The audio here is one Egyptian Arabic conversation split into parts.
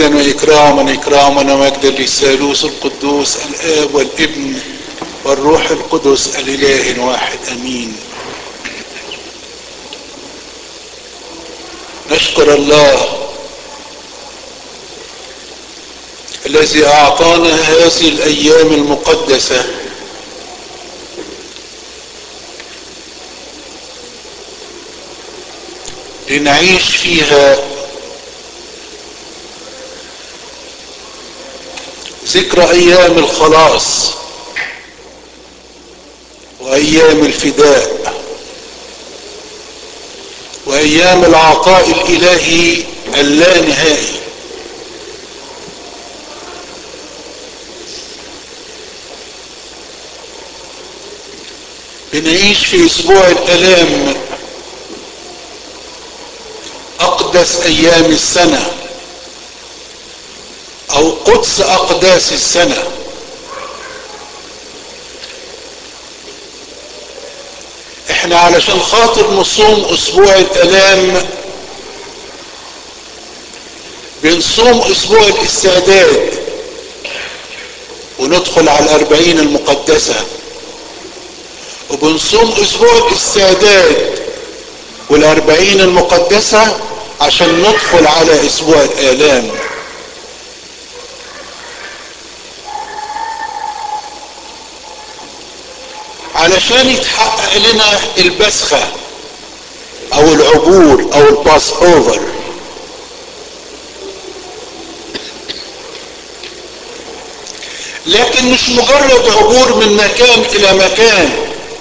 مجدا واكراما اكراما ومجدا للثالوث القدوس الاب والابن والروح القدس الاله واحد امين نشكر الله الذي اعطانا هذه الايام المقدسه لنعيش فيها ذكرى ايام الخلاص وايام الفداء وايام العطاء الالهي اللانهائي بنعيش في اسبوع الالام اقدس ايام السنه او قدس اقداس السنه احنا علشان خاطر نصوم اسبوع الالام بنصوم اسبوع الاستعداد وندخل على الاربعين المقدسة وبنصوم اسبوع الاستعداد والاربعين المقدسة عشان ندخل على اسبوع الالام علشان يتحقق لنا البسخة او العبور او الباس اوفر لكن مش مجرد عبور من مكان الى مكان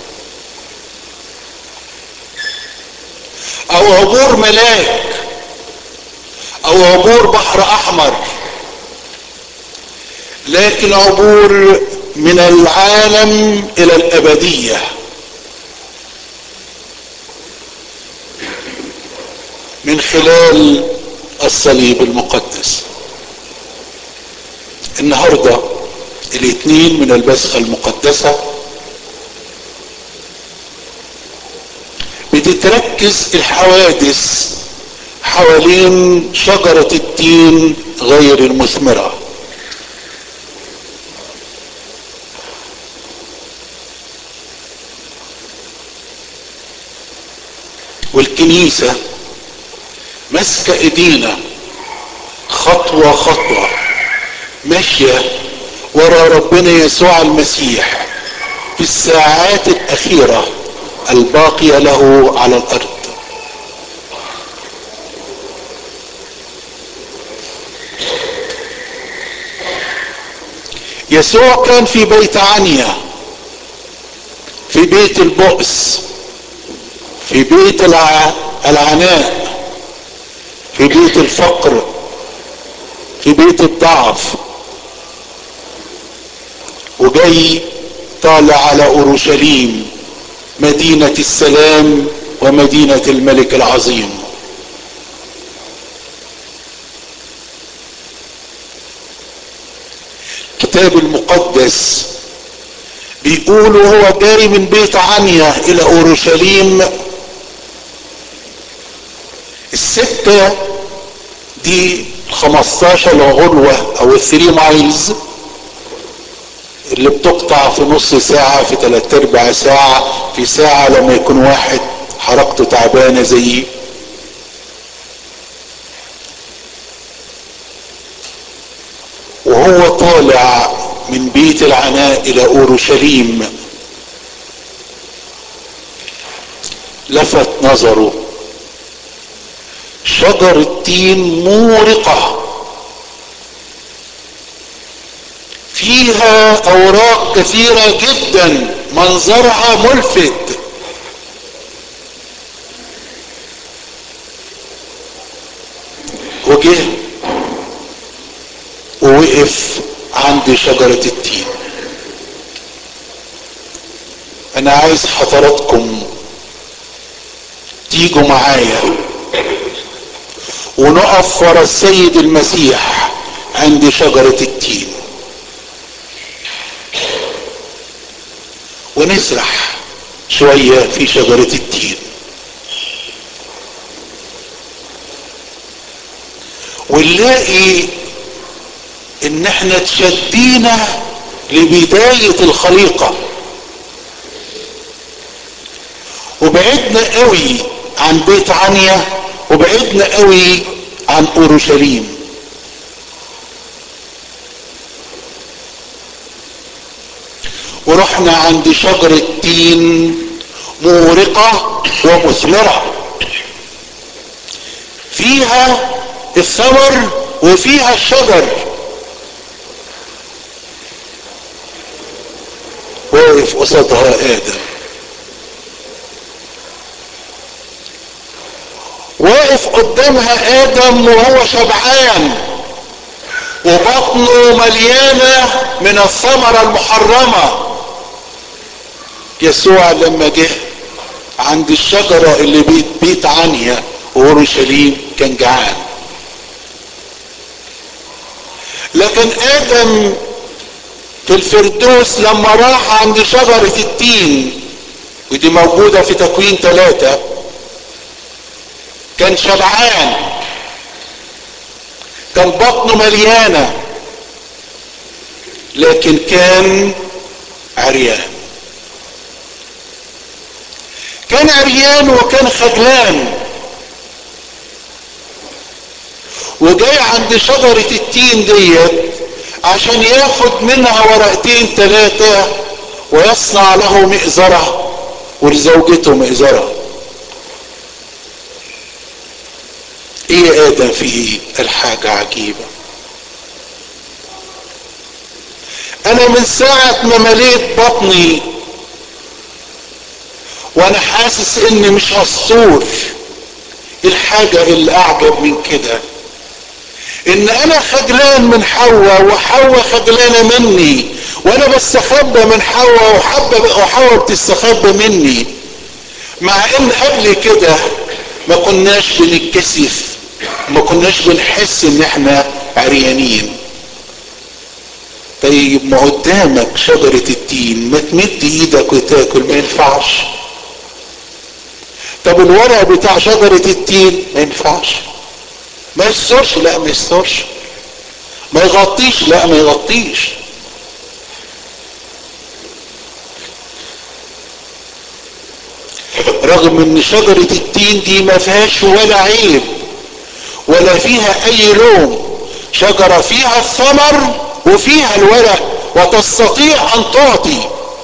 او عبور ملاك او عبور بحر احمر لكن عبور من العالم الى الابديه من خلال الصليب المقدس النهارده الاثنين من البسخه المقدسه بتتركز الحوادث حوالين شجره التين غير المثمره والكنيسة ماسكة ايدينا خطوة خطوة ماشية ورا ربنا يسوع المسيح في الساعات الأخيرة الباقية له على الأرض يسوع كان في بيت عنيا في بيت البؤس في بيت العناء في بيت الفقر في بيت الضعف وجاي طالع على اورشليم مدينة السلام ومدينة الملك العظيم الكتاب المقدس بيقول هو جاي من بيت عنيا الى اورشليم الستة دي 15 غلوة او الثري مايلز اللي بتقطع في نص ساعة في ثلاث ارباع ساعة في ساعة لما يكون واحد حركته تعبانة زيي وهو طالع من بيت العناء الى اورشليم لفت نظره شجر التين مورقة فيها اوراق كثيرة جدا منظرها ملفت وجه ووقف عند شجرة التين انا عايز حضراتكم تيجوا معايا ونقف ورا السيد المسيح عند شجرة التين ونسرح شوية في شجرة التين ونلاقي ان احنا تشدينا لبداية الخليقة وبعدنا قوي عن بيت عنيا وبعدنا قوي عن اورشليم ورحنا عند شجرة تين مورقة ومثمرة فيها الثمر وفيها الشجر واقف قصادها ادم واقف قدامها ادم وهو شبعان وبطنه مليانه من الثمره المحرمه يسوع لما جه عند الشجره اللي بيت بيت عنيا واورشليم كان جعان لكن ادم في الفردوس لما راح عند شجرة التين ودي موجودة في تكوين ثلاثة كان شبعان كان بطنه مليانة لكن كان عريان كان عريان وكان خجلان وجاي عند شجرة التين ديت عشان ياخد منها ورقتين ثلاثة ويصنع له مئزرة ولزوجته مئزرة ايه يا ادم فيه الحاجة عجيبة انا من ساعة ما مليت بطني وانا حاسس اني مش هالصور الحاجة اللي اعجب من كده ان انا خجلان من حواء وحواء خجلانة مني وانا بستخبى من حواء وحبة وحواء بتستخبى مني مع ان قبل كده ما كناش بنتكسف ما كناش بنحس ان احنا عريانين طيب ما قدامك شجرة التين ما تمد ايدك وتاكل ما ينفعش طب الورق بتاع شجرة التين ما ينفعش ما يسترش لا ما يسترش ما يغطيش لا ما يغطيش رغم ان شجرة التين دي ما فيهاش ولا عيب ولا فيها اي لوم شجرة فيها الثمر وفيها الورق وتستطيع ان تعطي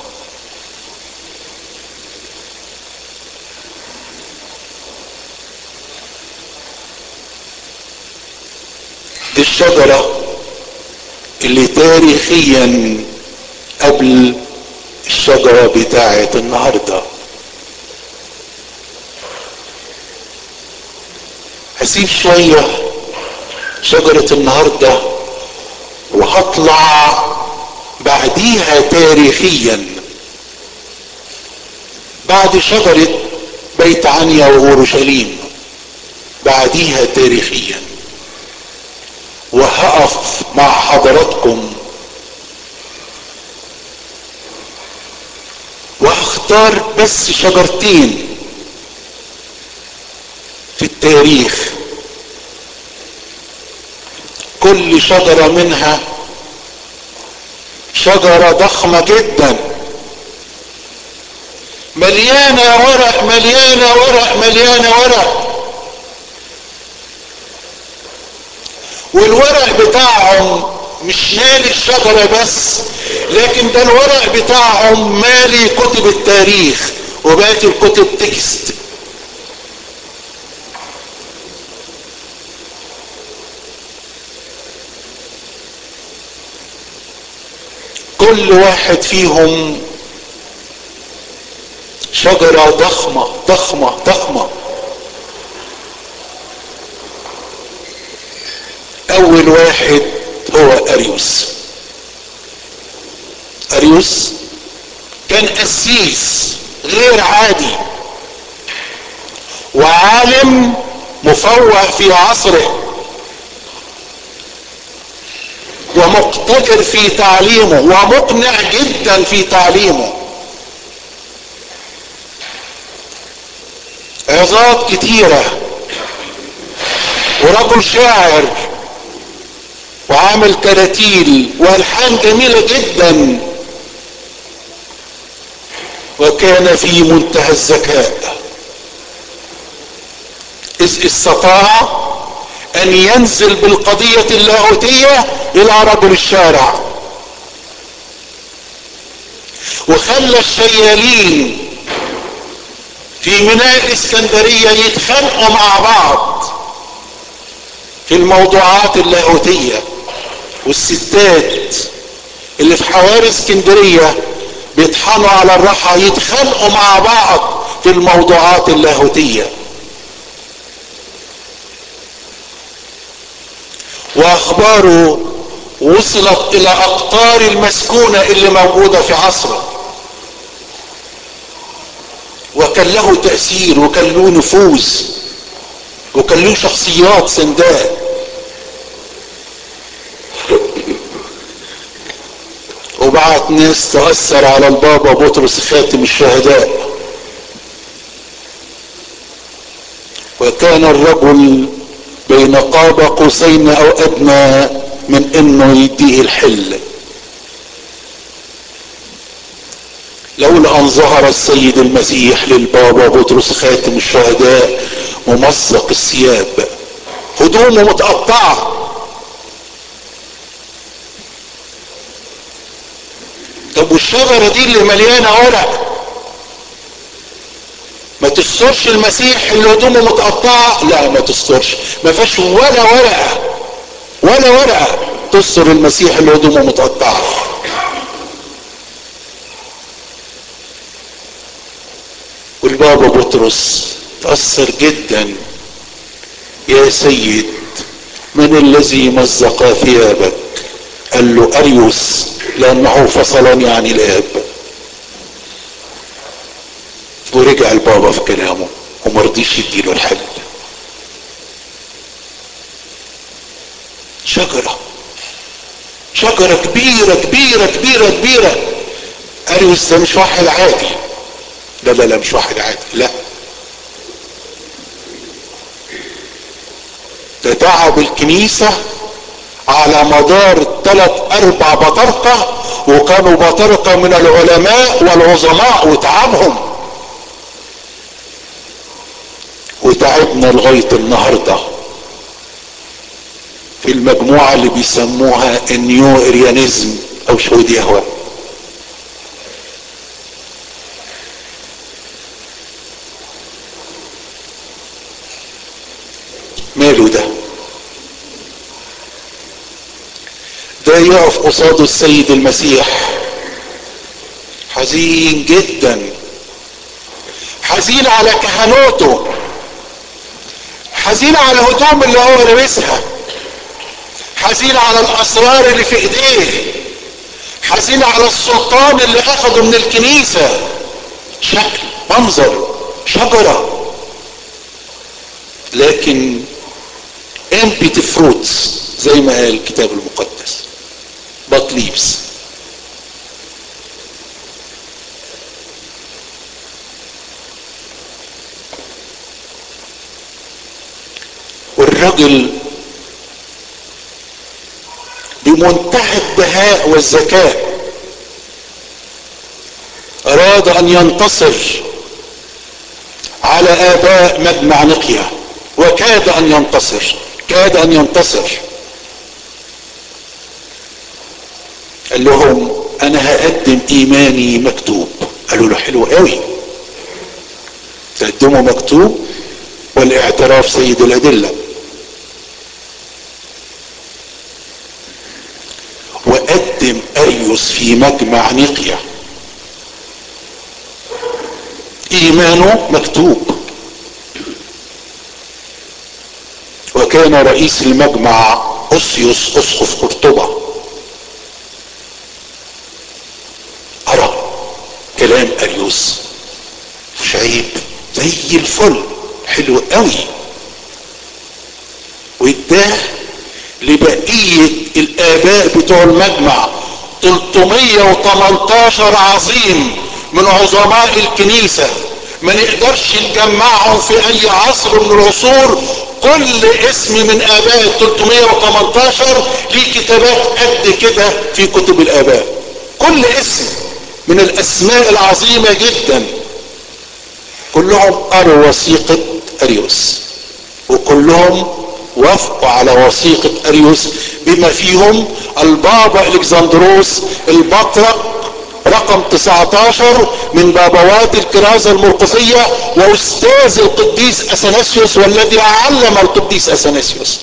دي الشجرة اللي تاريخيا قبل الشجرة بتاعة النهاردة هسيب شوية شجرة النهاردة وهطلع بعديها تاريخيا بعد شجرة بيت عنيا وأورشليم بعديها تاريخيا وهقف مع حضراتكم واختار بس شجرتين في التاريخ كل شجرة منها شجرة ضخمة جدا مليانة ورق مليانة ورق مليانة ورق والورق بتاعهم مش مالي الشجرة بس لكن ده الورق بتاعهم مالي كتب التاريخ وبقت الكتب تكست كل واحد فيهم شجرة ضخمة ضخمة ضخمة اول واحد هو اريوس اريوس كان قسيس غير عادي وعالم مفوه في عصره ومقتدر في تعليمه ومقنع جدا في تعليمه عظات كتيرة ورجل شاعر وعمل كراتيل والحان جميله جدا وكان في منتهى الذكاء اذ استطاع ان ينزل بالقضيه اللاهوتيه الى رجل الشارع وخلى الشيالين في ميناء الاسكندريه يتخانقوا مع بعض في الموضوعات اللاهوتيه والستات اللي في حواري اسكندريه بيطحنوا على الرحى يتخانقوا مع بعض في الموضوعات اللاهوتيه واخباره وصلت الى اقطار المسكونه اللي موجوده في عصره وكان له تاثير وكان له نفوذ وكان له شخصيات سنداء وبعت ناس تأثر على البابا بطرس خاتم الشهداء وكان الرجل بين قاب قوسين او ادنى من انه يديه الحل لولا ان ظهر السيد المسيح للبابا بطرس خاتم الشهداء ممزق الثياب هدومه متقطعه طب والشجره دي اللي مليانه ورق ما تسترش المسيح اللي هدومه متقطعه لا ما تسترش ما فيهاش ولا ورقه ولا ورقه تستر المسيح اللي هدومه متقطعه والبابا بطرس تأثر جدا يا سيد من الذي مزق ثيابك قال له أريوس لأنه فصلني عن الآب ورجع البابا في كلامه ومرضيش يديله الحل شجرة شجرة كبيرة كبيرة كبيرة كبيرة أريوس ده مش واحد عادي لا لا لا مش واحد عادي لا ده تعب الكنيسة على مدار ثلاث اربع بطارقة وكانوا بطارقة من العلماء والعظماء وتعبهم وتعبنا لغاية النهاردة في المجموعة اللي بيسموها النيو اريانيزم او شهود يهوه ماله ده ده يقف قصاده السيد المسيح حزين جدا حزين على كهنوته حزين على الهدوم اللي هو لابسها حزين على الاسرار اللي في ايديه حزين على السلطان اللي اخده من الكنيسة شكل منظر شجرة لكن empty fruits زي ما قال الكتاب المقدس but leaves والرجل بمنتهى الدهاء والذكاء اراد ان ينتصر على اباء مجمع نقيه وكاد ان ينتصر كاد ان ينتصر قال لهم انا هقدم ايماني مكتوب قالوا له حلو قوي تقدمه مكتوب والاعتراف سيد الادله وقدم اريوس في مجمع نقيه ايمانه مكتوب وكان رئيس المجمع أسيوس أسقف قرطبة أرى كلام أريوس مش عيب زي الفل حلو قوي واداه لبقية الآباء بتوع المجمع 318 عظيم من عظماء الكنيسة ما نقدرش نجمعهم في أي عصر من العصور كل اسم من اباء ال 318 ليه كتابات قد كده في كتب الاباء كل اسم من الاسماء العظيمه جدا كلهم قروا وثيقه اريوس وكلهم وافقوا على وثيقه اريوس بما فيهم البابا الكسندروس البطرق رقم 19 من بابوات الكرازة المرقسية واستاذ القديس اثناسيوس والذي علم القديس اثناسيوس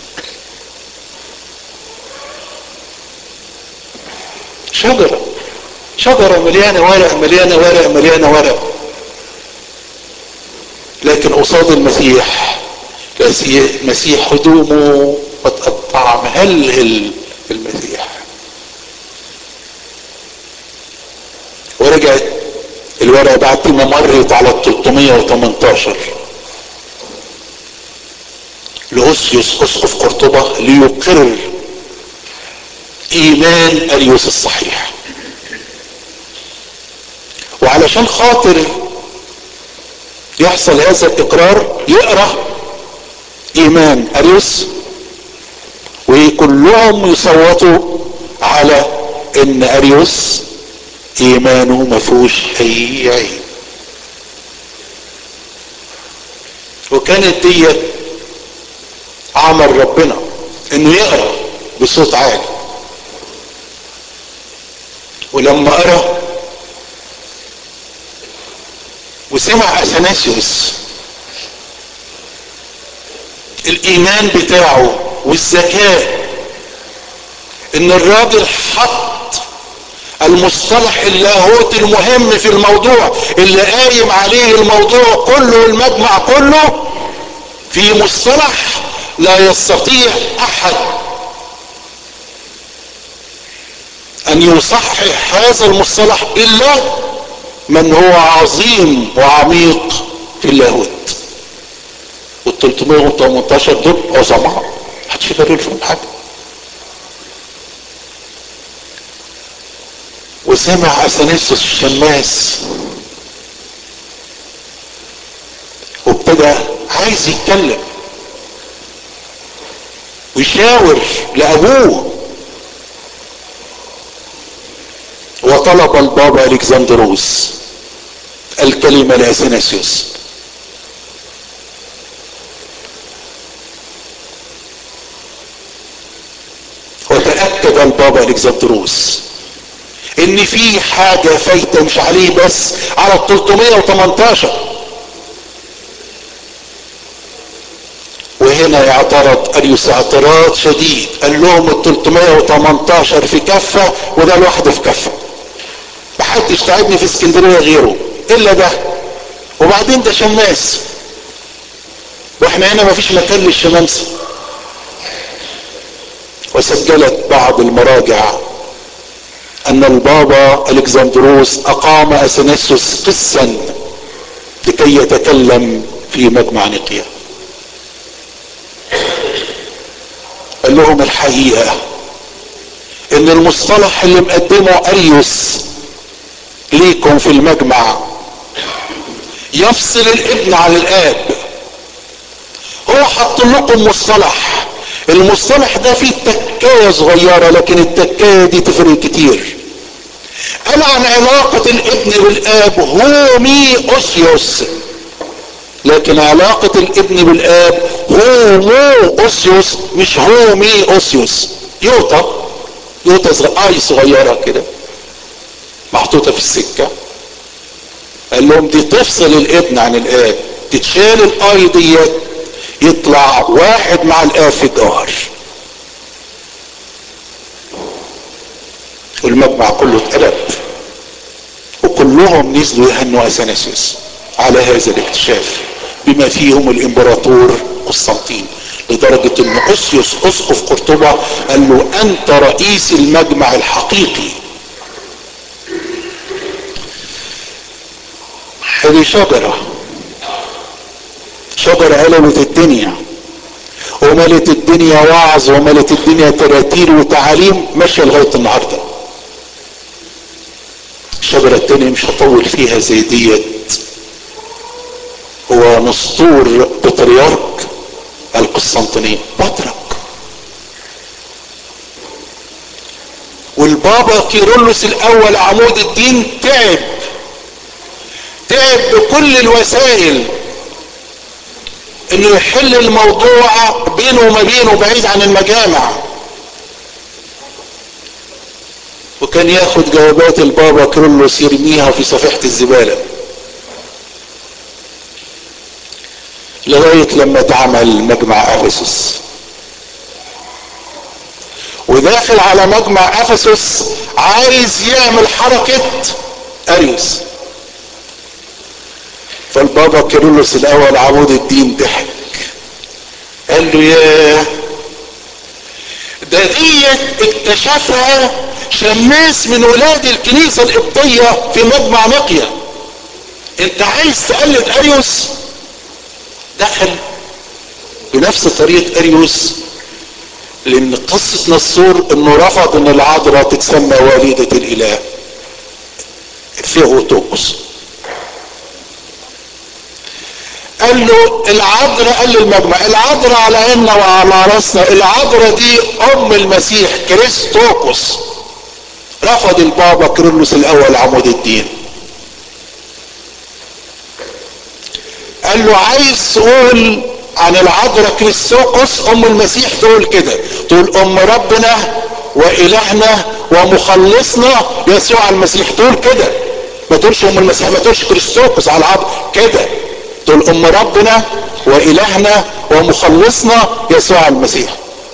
شجرة شجرة مليانة ورق مليانة ورق مليانة ورق لكن قصاد المسيح المسيح هدومه متقطعة مهلهل المسيح ورجعت الورقة بعد ما مرت على ال 318 لأوسيوس أسقف قرطبة ليقر إيمان أريوس الصحيح وعلشان خاطر يحصل هذا الإقرار يقرأ إيمان أريوس وكلهم يصوتوا على إن أريوس ايمانه ما فيهوش اي عيب وكانت ديت عمل ربنا انه يقرا بصوت عالي ولما قرا وسمع اثناسيوس الايمان بتاعه والذكاء ان الراجل حط المصطلح اللاهوتي المهم في الموضوع اللي قايم عليه الموضوع كله المجمع كله في مصطلح لا يستطيع احد ان يصحح هذا المصطلح الا من هو عظيم وعميق في اللاهوت وال 318 دول عظماء محدش يقدر يفهم حاجه وسمع اثناسيوس الشماس وابتدى عايز يتكلم ويشاور لابوه وطلب البابا الكسندروس الكلمة لاثناسيوس وتأكد البابا الكسندروس ان في حاجة فايتة مش عليه بس على ال 318 وهنا اعترض اريوس اعتراض شديد قال لهم ال 318 في كفة وده لوحده في كفة محدش تعبني في اسكندرية غيره الا ده وبعدين ده شماس واحنا هنا مفيش مكان للشمامسة وسجلت بعض المراجع ان البابا الكسندروس اقام اثناسيوس قسا لكي يتكلم في مجمع نقيا قال لهم الحقيقة ان المصطلح اللي مقدمه اريوس ليكم في المجمع يفصل الابن عن الاب هو حط لكم مصطلح المصطلح ده فيه تكاية صغيرة لكن التكاية دي تفرق كتير قال عن علاقة الابن بالاب هومي اوسيوس لكن علاقة الابن بالاب هومو اوسيوس مش هومي اوسيوس يوطى يوطى صغ... اي صغيرة كده محطوطة في السكة قال لهم دي تفصل الابن عن الاب تتشال الاي ديت يطلع واحد مع الاب في الجوهر والمجمع كله اتقلب وكلهم نزلوا يهنوا اثناسيوس على هذا الاكتشاف بما فيهم الامبراطور قسطنطين لدرجة ان اسيوس اسقف قرطبة قال له انت رئيس المجمع الحقيقي هذه شجرة شجرة قلبت الدنيا وملت الدنيا وعظ وملت الدنيا تراتيل وتعاليم ماشية لغاية النهاردة الشجرة التانية مش هطول فيها زي ديت هو نسطور بطريارك القسطنطينية بطرك والبابا كيرلس الاول عمود الدين تعب تعب بكل الوسائل انه يحل الموضوع بينه وما بينه بعيد عن المجامع وكان ياخد جوابات البابا كيرلس يرميها في صفيحة الزبالة لغاية لما اتعمل مجمع افسس وداخل على مجمع افسس عايز يعمل حركة اريوس فالبابا كيرلس الاول عمود الدين ضحك قال له يا ده ديت اكتشفها شماس من ولاد الكنيسة القبطية في مجمع نقية انت عايز تقلد اريوس دخل بنفس طريقة اريوس لان قصة نصور انه رفض ان العذراء تتسمى والدة الاله ثيوتوكس قال له العذراء قال للمجمع العذراء على عيننا وعلى راسنا العذراء دي ام المسيح كريستوكوس رفض البابا كيرلس الاول عمود الدين قال له عايز تقول عن العذراء كريستوكوس ام المسيح تقول كده تقول ام ربنا والهنا ومخلصنا يسوع المسيح تقول كده ما تقولش ام المسيح ما تقولش كريستوكوس على العذراء كده تقول ام ربنا والهنا ومخلصنا يسوع المسيح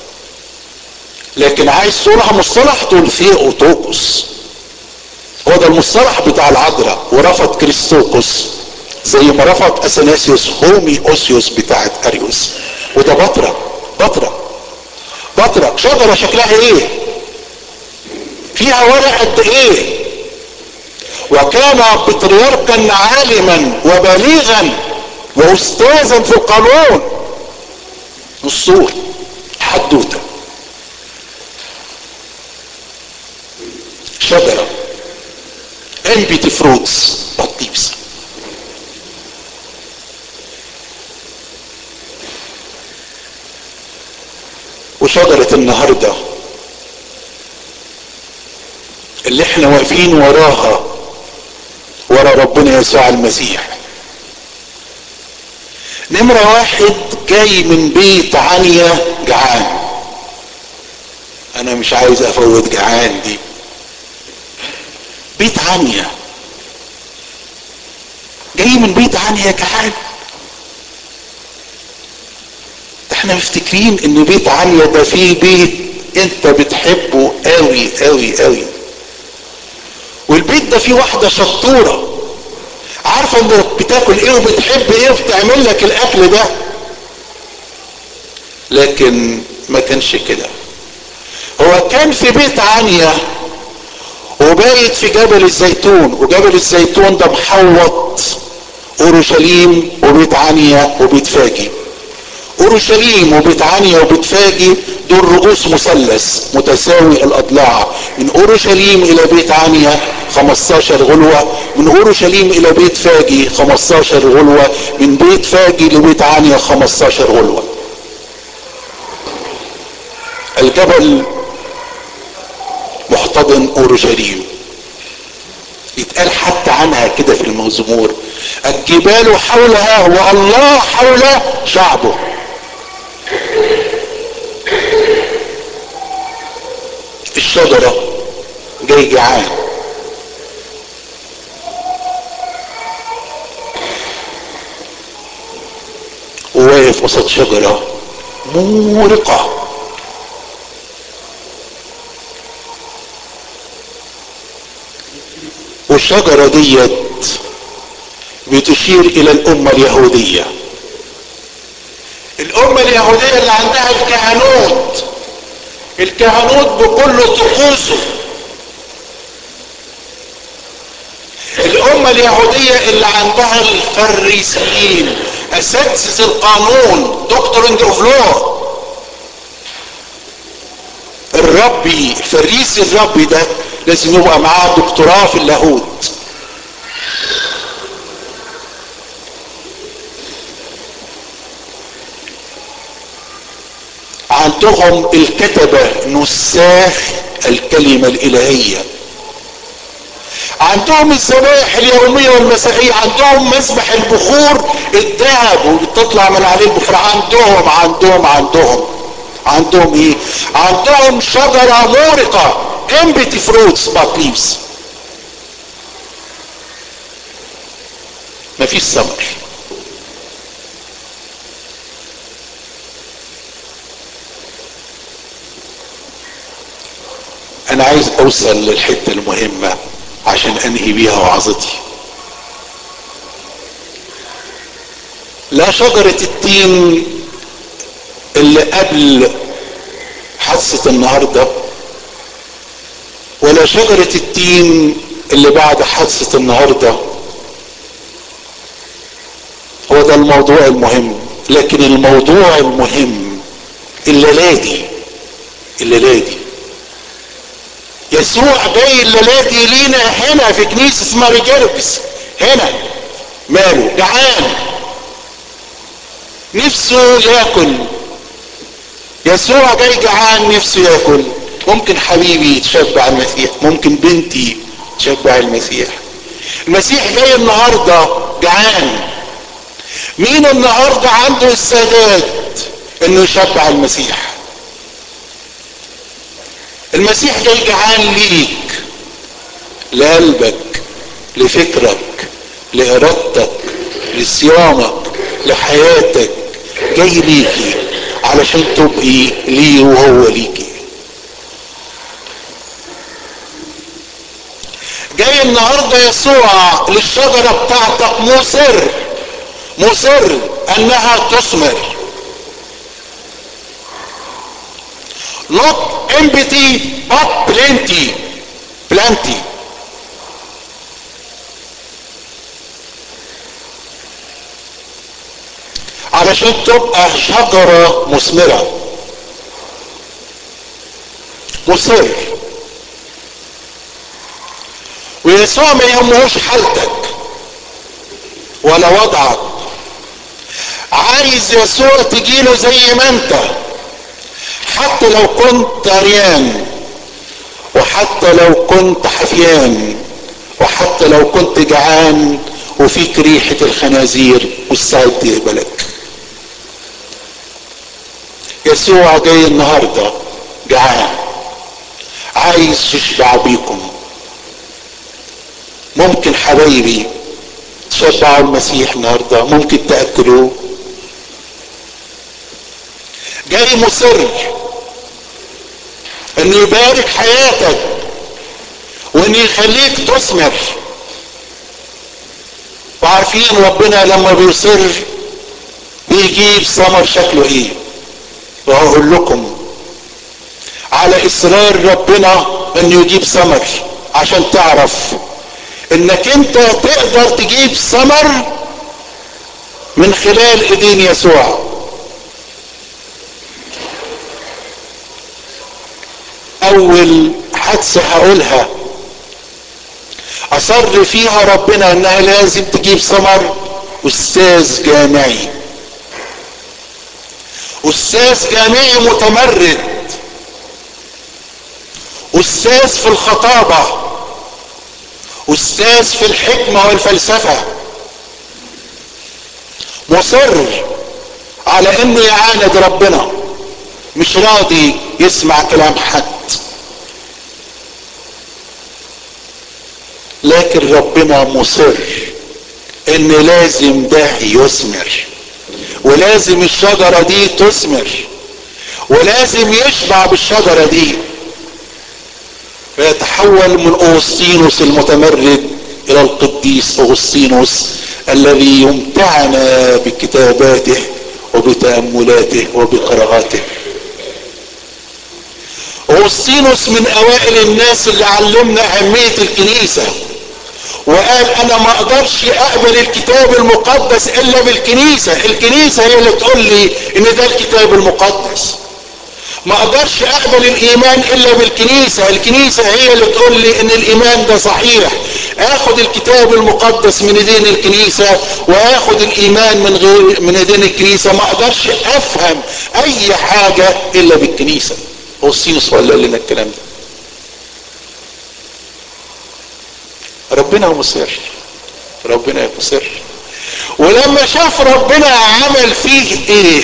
لكن عايز تقولها مصطلح تقول ثيوتوكوس هو ده المصطلح بتاع العذراء ورفض كريستوكوس زي ما رفض اثناسيوس هومي اوسيوس بتاعت اريوس وده بطرة بطرة بطرة شجرة شكلها ايه فيها ورق قد ايه وكان بطريركا عالما وبليغا واستاذا في القانون الصور حدوته شجره انبت فروتس بطيبس وشجرة النهاردة اللي احنا واقفين وراها ورا ربنا يسوع المسيح نمرة واحد جاي من بيت عنيا جعان انا مش عايز افوت جعان دي بيت عنيا جاي من بيت عنيا جعان احنا مفتكرين ان بيت عنيا ده فيه بيت انت بتحبه قوي قوي قوي والبيت ده فيه واحدة شطورة عارفة انك بتاكل ايه وبتحب ايه وبتعمل لك الاكل ده لكن ما كانش كده هو كان في بيت عنيا وبايت في جبل الزيتون وجبل الزيتون ده محوط اورشليم وبيت عنيا وبيت فاجي اورشليم وبيت عنيا وبيت فاجي دول رؤوس مثلث متساوي الاضلاع من اورشليم الى بيت عنيا 15 غلوة من اورشليم الى بيت فاجي 15 غلوة من بيت فاجي لبيت عنيا 15 غلوة الجبل محتضن اورشليم يتقال حتى عنها كده في المزمور الجبال حولها والله حول شعبه الشجرة جاي جعان وواقف وسط شجرة مورقة والشجرة ديت بتشير الى الامة اليهودية الامة اليهودية اللي عندها الكهنوت الكهنوت بكل طقوسه الامة اليهودية اللي عندها الفريسيين اساتذة القانون دكتور اوف لو الربي الفريسي الربي ده لازم يبقى معاه دكتوراه في اللاهوت عندهم الكتبة نساخ الكلمة الإلهية عندهم الذبائح اليومية والمسائية عندهم مسبح البخور الذهب وبتطلع من عليه البخور عندهم عندهم عندهم عندهم ايه عندهم شجرة مورقة empty fruits but leaves مفيش ثمر انا عايز اوصل للحتة المهمة عشان انهي بيها وعظتي لا شجرة التين اللي قبل حادثة النهاردة ولا شجرة التين اللي بعد حادثة النهاردة هو ده الموضوع المهم لكن الموضوع المهم الليلة دي الليلة دي يسوع جاي الليلة دي لينا هنا في كنيسة اسمها ريجيربس هنا ماله جعان نفسه ياكل يسوع جاي جعان نفسه ياكل ممكن حبيبي يتشبع المسيح ممكن بنتي تشبع المسيح المسيح جاي النهارده جعان مين النهارده عنده السداد انه يشبع المسيح المسيح جاي جعان ليك لقلبك لفكرك لارادتك لصيامك لحياتك جاي ليكي علشان تبقي ليه وهو ليكي جاي النهارده يسوع للشجره بتاعتك مصر مصر انها تثمر not empty but plenty plenty علشان تبقى شجرة مثمرة مصر ويسوع ما يهمهوش حالتك ولا وضعك عايز يسوع تجيله زي ما انت حتى لو كنت عريان وحتى لو كنت حفيان وحتى لو كنت جعان وفيك ريحة الخنازير والسعد يقبلك يسوع جاي النهاردة جعان عايز يشبع بيكم ممكن حبايبي تشبعوا المسيح النهاردة ممكن تأكلوه جاي مصر انه يبارك حياتك وانه يخليك تثمر وعارفين ربنا لما بيصر بيجيب ثمر شكله ايه وهقول لكم على اصرار ربنا انه يجيب ثمر عشان تعرف انك انت تقدر تجيب ثمر من خلال ايدين يسوع اول حادثة هقولها اصر فيها ربنا انها لازم تجيب ثمر استاذ جامعي استاذ جامعي متمرد استاذ في الخطابة استاذ في الحكمة والفلسفة مصر على انه يعاند ربنا مش راضي يسمع كلام حد لكن ربنا مصر ان لازم ده يثمر ولازم الشجرة دي تثمر ولازم يشبع بالشجرة دي فيتحول من أغسطينوس المتمرد إلى القديس أغسطينوس الذي يمتعنا بكتاباته وبتأملاته وبقراءاته أغسطينوس من أوائل الناس اللي علمنا أهمية الكنيسة وقال أنا ما أقدرش أقبل الكتاب المقدس إلا بالكنيسة الكنيسة هي اللي تقول لي إن ده الكتاب المقدس ما اقدرش اقبل الايمان الا بالكنيسة الكنيسة هي اللي تقول لي ان الايمان ده صحيح اخد الكتاب المقدس من ايدين الكنيسة واخد الايمان من غير من ايدين الكنيسة ما اقدرش افهم اي حاجة الا بالكنيسة اوسينوس ولا لنا الكلام ده ربنا مصر ربنا مصر ولما شاف ربنا عمل فيه ايه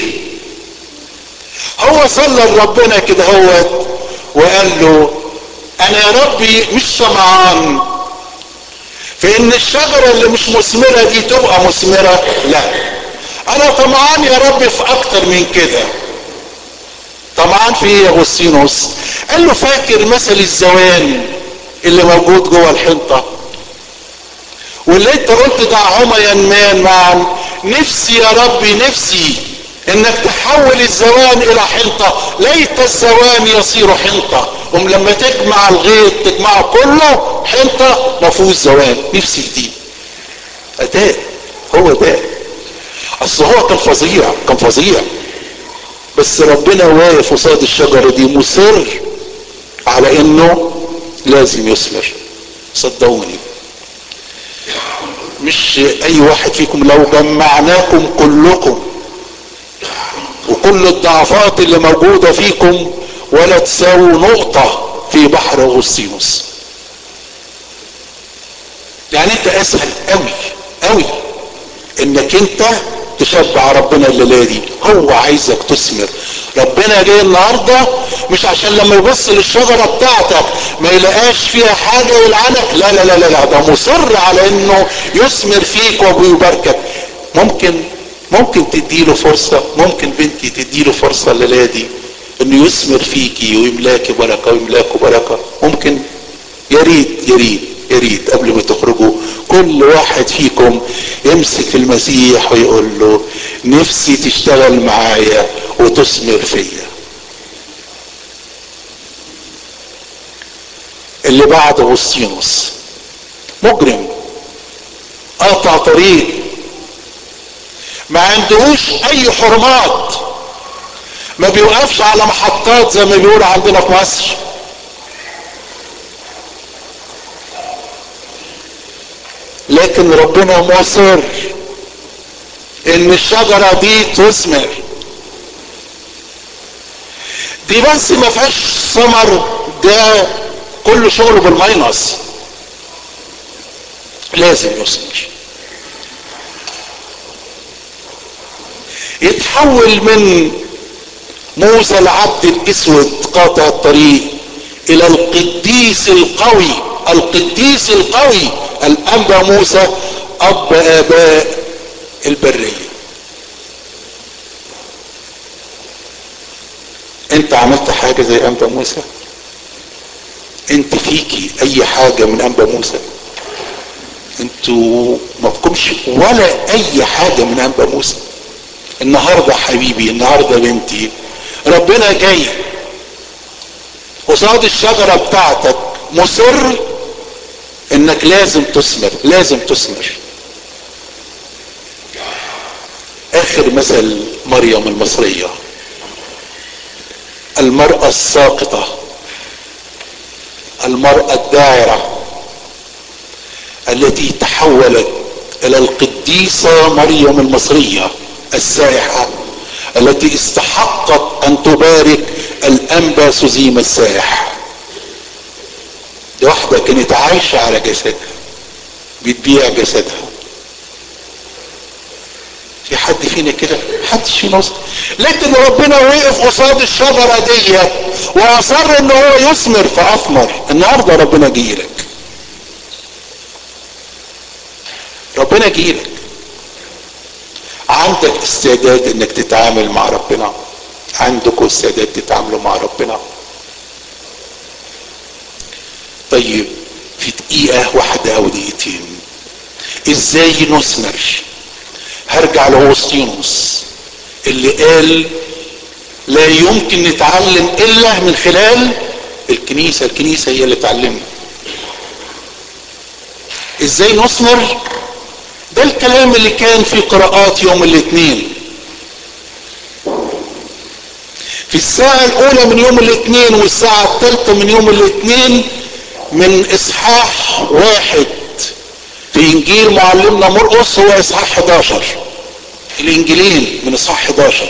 هو صلى لربنا كده هو وقال له انا يا ربي مش سمعان في ان الشجرة اللي مش مثمرة دي تبقى مثمرة لا انا طمعان يا رب في اكتر من كده طمعان في ايه يا اغسطينوس قال له فاكر مثل الزوان اللي موجود جوه الحنطة واللي انت قلت دعهما ينمان معا نفسي يا ربي نفسي انك تحول الزوان الى حنطة ليت الزوان يصير حنطة ام لما تجمع الغيط تجمعه كله حنطة ما فيهوش زوان نفسي في دي اداء هو ده اصل هو كان فظيع كان فظيع بس ربنا واقف قصاد الشجرة دي مصر على انه لازم يثمر صدقوني مش اي واحد فيكم لو جمعناكم كلكم وكل الضعفات اللي موجودة فيكم ولا تساووا نقطة في بحر اغسطينوس يعني انت اسهل قوي قوي انك انت تشبع ربنا الليله دي هو عايزك تثمر ربنا جاي النهارده مش عشان لما يبص للشجره بتاعتك ما يلاقاش فيها حاجه يلعنك لا لا لا لا ده مصر على انه يثمر فيك ويباركك ممكن ممكن تديله فرصه ممكن بنتي تديله فرصه الليله دي انه يثمر فيكي ويملاكي بركه ويملاكوا بركه ممكن يا ريت يا ريت يا ريت قبل ما تخرجوا كل واحد فيكم يمسك المسيح ويقول له نفسي تشتغل معايا وتثمر فيا اللي بعد اغسطينوس مجرم قطع طريق ما عندهوش اي حرمات ما بيوقفش على محطات زي ما بيقولوا عندنا في مصر لكن ربنا مصر ان الشجرة دي تثمر دي بس ما فيهاش ثمر ده كل شغله بالماينس لازم يثمر يتحول من موسى العبد الاسود قاطع الطريق الى القديس القوي القديس القوي الانبا موسى اب اباء البريه انت عملت حاجه زي انبا موسى انت فيكي اي حاجه من انبا موسى انتوا ما فيكمش ولا اي حاجه من انبا موسى النهارده حبيبي النهارده بنتي ربنا جاي قصاد الشجره بتاعتك مصر انك لازم تثمر لازم تثمر اخر مثل مريم المصرية المرأة الساقطة المرأة الداعرة التي تحولت الى القديسة مريم المصرية السائحة التي استحقت ان تبارك الانبا سزيم السائح دي واحدة كانت عايشة على جسدها بتبيع جسدها في حد فينا كده محدش فينا وصل لكن ربنا وقف قصاد الشجرة دي واصر ان هو يثمر فاثمر النهاردة ربنا جيلك ربنا جيلك عندك استعداد انك تتعامل مع ربنا عندكم استعداد تتعاملوا مع ربنا طيب في دقيقة واحدة او دقيقتين ازاي نثمر هرجع لاغسطينوس اللي قال لا يمكن نتعلم الا من خلال الكنيسة الكنيسة هي اللي تعلمنا ازاي نثمر ده الكلام اللي كان في قراءات يوم الاثنين في الساعة الاولى من يوم الاثنين والساعة الثالثة من يوم الاثنين من اصحاح واحد في انجيل معلمنا مرقس هو اصحاح 11 الانجيلين من اصحاح 11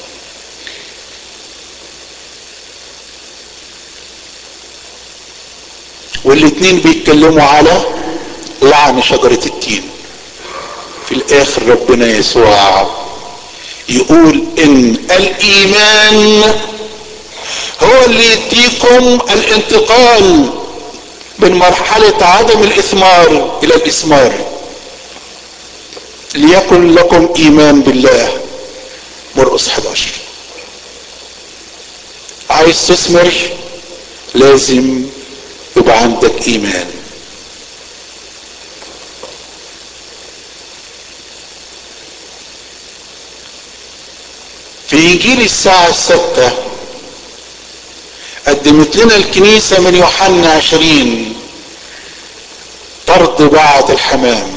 والاتنين بيتكلموا على لعن شجرة التين في الاخر ربنا يسوع يقول ان الايمان هو اللي يديكم الانتقال من مرحلة عدم الاثمار الى الاثمار ليكن لكم ايمان بالله مرقس 11 عايز تثمر لازم يبقى عندك ايمان في انجيل الساعة الستة قدمت لنا الكنيسة من يوحنا عشرين طرد بعض الحمام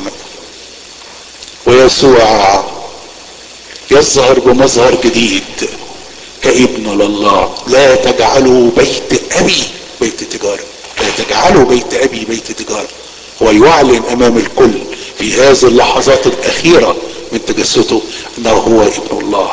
ويسوع يظهر بمظهر جديد كابن لله لا تجعلوا بيت ابي بيت تجاره لا تجعلوا بيت ابي بيت تجاره هو يعلن امام الكل في هذه اللحظات الاخيره من تجسده انه هو ابن الله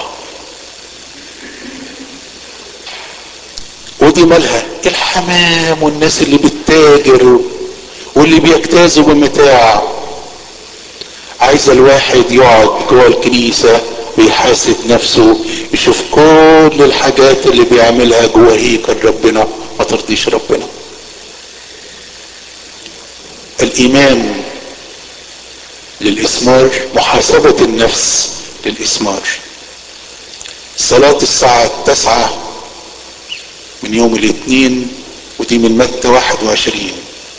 ودي مالها الحمام والناس اللي بتتاجر واللي بيجتازوا بالمتاع عايز الواحد يقعد جوه الكنيسة ويحاسب نفسه يشوف كل الحاجات اللي بيعملها جوه هيكل ربنا ما ترضيش ربنا الايمان للاسمار محاسبة النفس للاسمار صلاة الساعة التاسعة من يوم الاثنين ودي من متى 21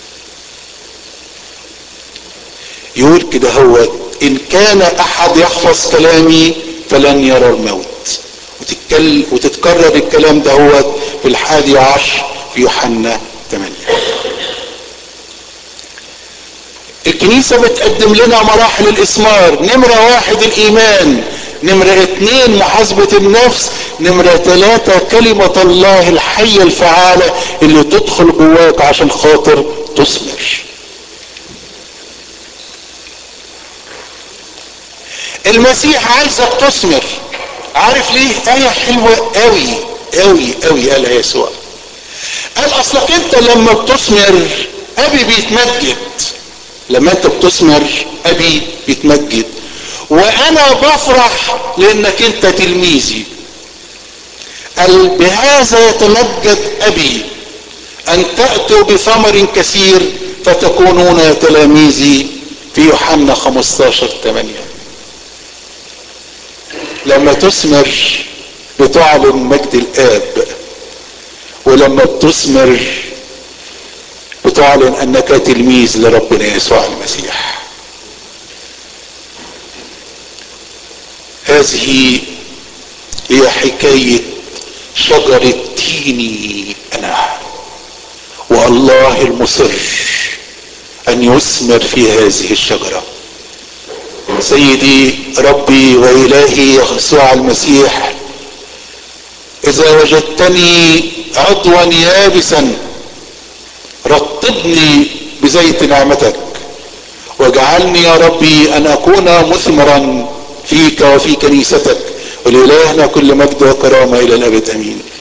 يقول كده هو ان كان احد يحفظ كلامي فلن يرى الموت وتتكل وتتكرر الكلام ده هو في الحادي عشر في يوحنا 8 الكنيسة بتقدم لنا مراحل الإثمار نمرة واحد الإيمان نمرة اتنين محاسبة النفس نمرة تلاتة كلمة الله الحية الفعالة اللي تدخل جواك عشان خاطر تثمر المسيح عايزك تثمر عارف ليه آية حلوة قوي قوي قوي قالها يسوع قال اصلك انت لما بتثمر ابي بيتمجد لما انت بتثمر ابي بيتمجد وانا بفرح لانك انت تلميذي قال بهذا يتمجد ابي ان تأتوا بثمر كثير فتكونون تلاميذي في يوحنا 15 8 لما تثمر بتعلن مجد الاب ولما بتثمر بتعلن انك تلميذ لربنا يسوع المسيح هذه هي حكاية شجرة تيني انا والله المصر ان يثمر في هذه الشجرة سيدي ربي والهي يسوع المسيح اذا وجدتني عضوا يابسا رطبني بزيت نعمتك واجعلني يا ربي ان اكون مثمرا فيك وفي كنيستك ولإلهنا كل مجد وكرامة الى الابد امين